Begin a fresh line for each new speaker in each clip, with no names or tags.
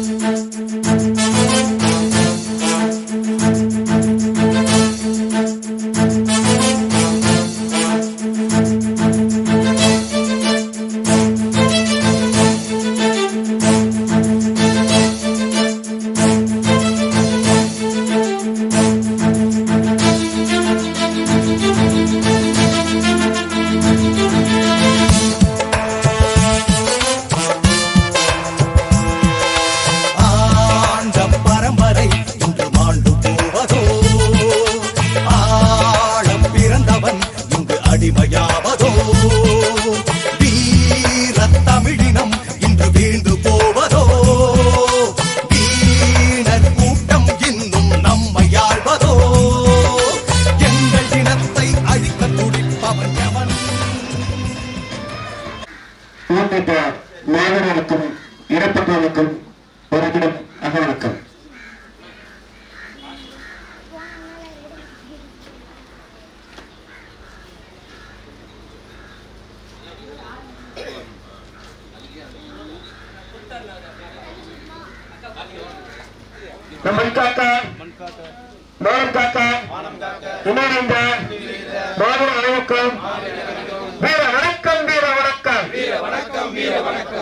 ஆண்ட பரம்பரை இன்று மாண்டு போவதோ ஆழம் பிறந்தவன் இங்கு அடிமையாவதோ வீர தமிழினம் இன்று வீழ்ந்து போவதோ வீணர் கூட்டம் இன்னும் நம்மை ஆழ்வதோ எங்கள் இனத்தை அழிக்க துடிப்பவன் எவன்
உள்ளிட்ட மாணவர்களுக்கும் இடப்பட்டவர்களுக்கும் ஒரு நிமிடம் அகவணக்கம் நம்மை காக்க மானம் காக்க இணைந்த மாநில அனைவருக்கும் வீர வணக்கம் வீர வணக்கம் வீர வணக்கம் வீர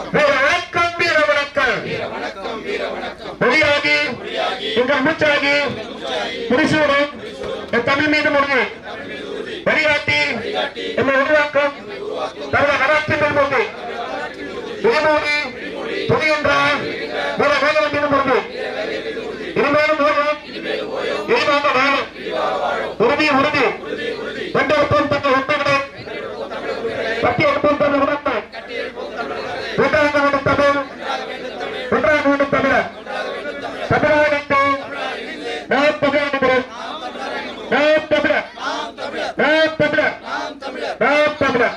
வணக்கம் மொழியாகி எங்கள் மூச்சாகி முடிசூடும் என் தமிழ் மீது முருகு வழிகாட்டி என்னை உருவாக்கும் தனது கராட்சி மேல் முருகு இருமூடி துணிகின்ற வீர வேதனை மீது முருகு இனிமேலும் ஓடும் இனிமாக வாழும் உறுதி உறுதி வென்றெடுப்போம் தங்கள் உண்மைகளை கட்டி எடுப்போம் தங்கள் உணர்த்தை ஒன்றாக வேண்டும் தமிழ் ஒன்றாக வேண்டும் தமிழர் தமிழாக இணைந்து நாம் தமிழர் என்கிறோம் நாம் தமிழர் நாம் தமிழர் நாம் தமிழர்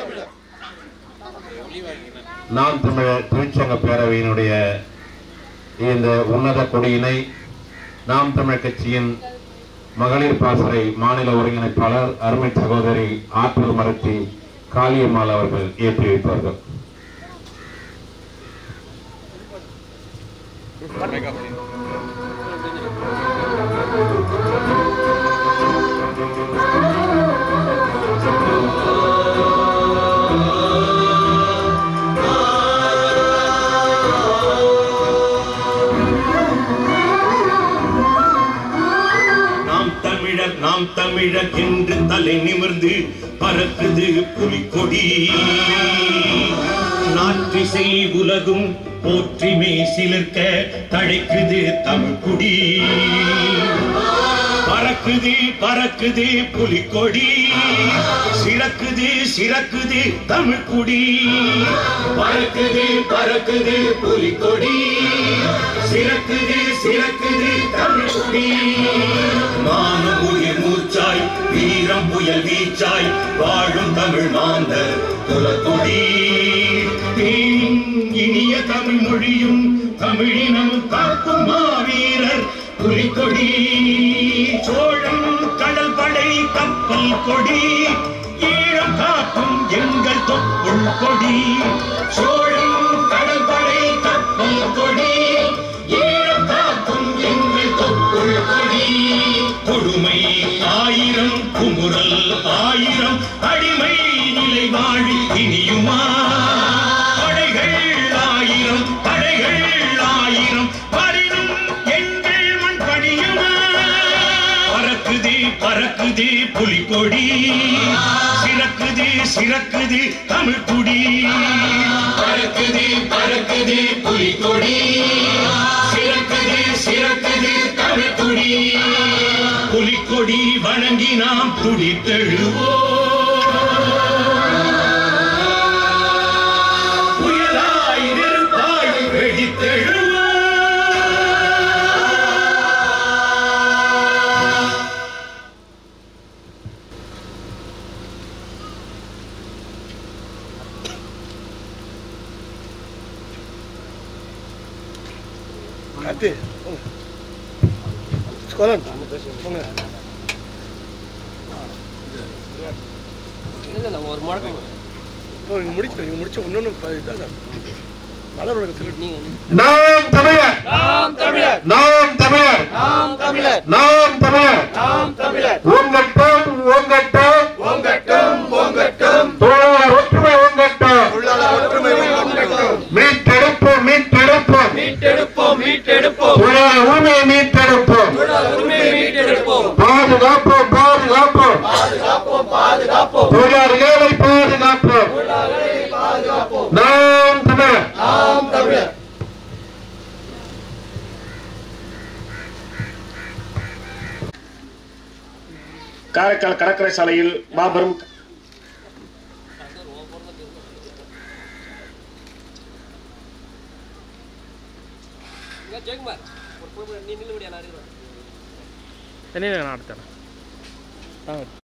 நாம் தமிழர் தொழிற்சங்க பேரவையினுடைய இந்த உன்னத கொடியினை நாம் தமிழர் கட்சியின் மகளிர் பாசறை மாநில ஒருங்கிணைப்பாளர் அருமை சகோதரி ஆற்றல் மரத்தி காளியம்மாள் அவர்கள் ஏற்றி வைப்பார்கள்
நாம் தமிழர் நாம் தமிழர் என்று தலை நிமிர்ந்து பறக்குது புலிக்கொடி நாற்றிசை உலகும் போற்றி மேசிலிருக்க தழைக்குது தமிழ்குடி பறக்குது பறக்குது புலிக்கொடி சிறக்குது சிறக்குது தமிழ்குடி பறக்குது பறக்குது புலிக்கொடி சிறக்குது சிறக்குது தமிழ்குடி மானம் உயிர் மூச்சாய் வீரம் புயல் வீச்சாய் வாழும் தமிழ் மாந்தர் குலக்குடி இனிய தமிழ் மொழியும் தமிழினம் காக்கும் மாவீரர் புலிக்கொடி சோழம் கடல் படை கப்பல் கொடி ஈழம் காக்கும் எங்கள் தொப்புள் கொடி சோழம் கடல் படை கப்பல் கொடி ஈழம் காக்கும் எங்கள் தொப்புள் கொடி கொடுமை ஆயிரம் குமுறல் ஆயிரம் அடிமை நிலை வாழி இனியுமா படைகள் ஆயிரம் படைகள் ஆயிரம் வரினும் எங்கள் மண் பணியுமா பறக்குது பறக்குது புலிக்கொடி சிறக்குது சிறக்குது தமிழ் குடி பறக்குது பறக்குது புலிக்கொடி சிறக்குது சிறக்குது தமிழ் குடி புலிக்கொடி வணங்கி நாம் துடித்தெழுவோம் புயலாய் நெருப்பாய் வெடித்தெழுவோம்
கார்த்தி ஸ்கோலன் போங்க
ஒரு முழக்கம்
இவங்க முடிச்சு இவங்க முடிச்ச இன்னொன்று இதாக மலர் உலகத்தில்
நாம் தமிழர்
தமிழர்
நாம் தமிழர்
நாம் தமிழர்
ஓங்கட்டும் ஓங்கட்டும்
ஓங்கட்டும் ஓங்கட்டும்
தொழிலாளர் ஒற்றுமை ஓங்கட்டும்
தொழிலாளர் ஒற்றுமை ஓங்கட்டும்
மீட்டெடுப்போம் மீட்டெடுப்போம்
மீட்டெடுப்போம் மீட்டெடுப்போம்
தொழிலாளர் உரிமையை மீட்டெடுப்போம்
தொழிலாளர் உரிமையை மீட்டெடுப்போம்
பாதுகாப்போம் பாதுகாப்போம்
பாதுகாப்போம் பாதுகாப்போம்
தொழிலாளர்களை பாதுகாப்போம் நாம் தமிழர்
நாம் தமிழர்
காரைக்கால் கடற்கரை சாலையில் மாபெரும்
என்ன நான் அடுத்தேன்